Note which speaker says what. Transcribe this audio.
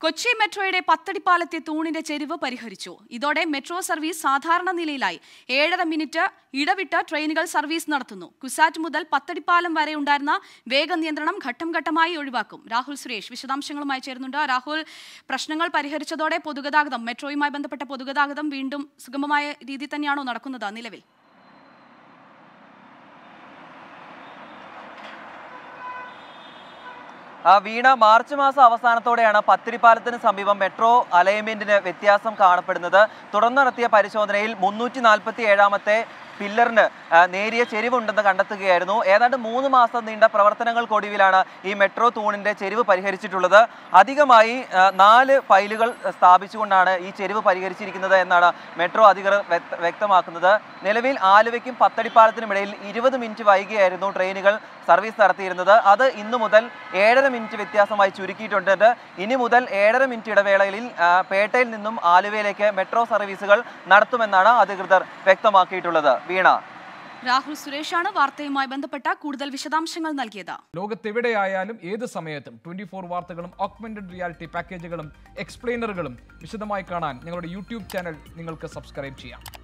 Speaker 1: കൊച്ചി മെട്രോയുടെ പത്തടിപ്പാലത്തെ തൂണിന്റെ ചെരിവ് പരിഹരിച്ചു ഇതോടെ മെട്രോ സർവീസ് സാധാരണ നിലയിലായി ഏഴര മിനിറ്റ് ഇടവിട്ട് ട്രെയിനുകൾ സർവീസ് നടത്തുന്നു കുസാറ്റ് മുതൽ പത്തടിപ്പാലം വരെ ഉണ്ടായിരുന്ന വേഗ നിയന്ത്രണം ഘട്ടം ഘട്ടമായി ഒഴിവാക്കും രാഹുൽ സുരേഷ് വിശദാംശങ്ങളുമായി ചേരുന്നുണ്ട് രാഹുൽ പ്രശ്നങ്ങൾ പരിഹരിച്ചതോടെ പൊതുഗതാഗതം മെട്രോയുമായി ബന്ധപ്പെട്ട പൊതുഗതാഗതം വീണ്ടും സുഗമമായ രീതിയിൽ തന്നെയാണോ നടക്കുന്നത് നിലവിൽ
Speaker 2: ആ, വീണ മാർച്ച് മാസം അവസാനത്തോടെയാണ് പത്തിരിപ്പാലത്തിന് സമീപം മെട്രോ അലൈൻമെന്റിന് വ്യത്യാസം കാണപ്പെടുന്നത് തുടർന്ന് നടത്തിയ പരിശോധനയിൽ മുന്നൂറ്റി നാൽപ്പത്തി ഏഴാമത്തെ പില്ലറിന് ആ, നേരിയ ചെരിവുണ്ടെന്ന് കണ്ടെത്തുകയായിരുന്നു ഏതാണ്ട് മൂന്ന് മാസം നീണ്ട പ്രവർത്തനങ്ങൾക്കൊടുവിലാണ് ഈ മെട്രോ തൂണിന്റെ ചെരിവ് പരിഹരിച്ചിട്ടുള്ളത് അധികമായി ആ, നാല് ഫയലുകൾ സ്ഥാപിച്ചുകൊണ്ടാണ് ഈ ചെരിവ് പരിഹരിച്ചിരിക്കുന്നത് എന്നാണ് മെട്രോ അധികൃതർ വ്യക്ത- വ്യക്തമാക്കുന്നത് നിലവിൽ ആലുവയ്ക്കും പത്തടിപ്പാലത്തിനുമിടയിൽ ഇരുപത് മിനിറ്റ് വൈകിയായിരുന്നു ട്രെയിനുകൾ സർവീസ് നടത്തിയിരുന്നത് അത് ഇന്നു മുതൽ ഏഴര മിനിറ്റ് വ്യത്യാസമായി ചുരുക്കിയിട്ടുണ്ട് ഇനി മുതൽ ഏഴര മിനിറ്റ് ഇടവേളയിൽ ആ, പേട്ടയിൽ നിന്നും ആലുവയിലേക്ക് മെട്രോ സർവീസുകൾ നടത്തുമെന്നാണ് അധികൃതർ വ്യക്തമാക്കിയിട്ടുള്ളത് വീണ
Speaker 1: രാഹുൽ സുരേഷാണ് വാർത്തയുമായി ബന്ധപ്പെട്ട കൂടുതൽ വിശദാംശങ്ങൾ നൽകിയത്
Speaker 3: ലോകത്തെവിടെയായാലും ഏത് സമയത്തും ട്വന്റി ഫോർ വാർത്തകളും ഓഗ്മെന്റഡ് റിയാലിറ്റി പാക്കേജുകളും എക്സ്പ്ലെയിനറുകളും വിശദമായി കാണാൻ ഞങ്ങളുടെ യൂട്യൂബ് ചാനൽ നിങ്ങൾക്ക് സബ്സ്ക്രൈബ് ചെയ്യാം